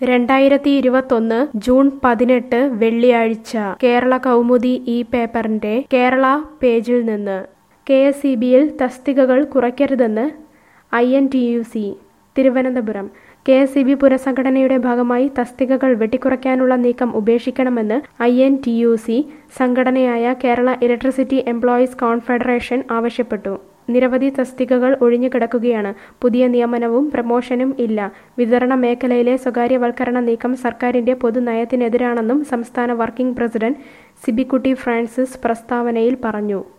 രണ്ടായിരത്തി ഇരുപത്തൊന്ന് ജൂൺ പതിനെട്ട് വെള്ളിയാഴ്ച കേരള കൗമുദി ഈ പേപ്പറിന്റെ കേരള പേജിൽ നിന്ന് കെ എസ് ഇ ബിയിൽ തസ്തികകൾ കുറയ്ക്കരുതെന്ന് I N T U C Thiruvananthapuram K S E B പുനഃസംഘടനയുടെ ഭാഗമായി തസ്തികകൾ വെട്ടിക്കുറയ്ക്കാനുള്ള നീക്കം ഉപേക്ഷിക്കണമെന്ന് I N T U C സംഘടനയായ കേരള ഇലക്ട്രിസിറ്റി എംപ്ലോയീസ് കോൺഫെഡറേഷൻ ആവശ്യപ്പെട്ടു നിരവധി തസ്തികകൾ ഒഴിഞ്ഞുകിടക്കുകയാണ് പുതിയ നിയമനവും പ്രമോഷനും ഇല്ല വിതരണ മേഖലയിലെ സ്വകാര്യവൽക്കരണ നീക്കം സർക്കാരിന്റെ പൊതുനയത്തിനെതിരാണെന്നും സംസ്ഥാന വർക്കിംഗ് പ്രസിഡന്റ് സിബിക്കുട്ടി ഫ്രാൻസിസ് പ്രസ്താവനയിൽ പറഞ്ഞു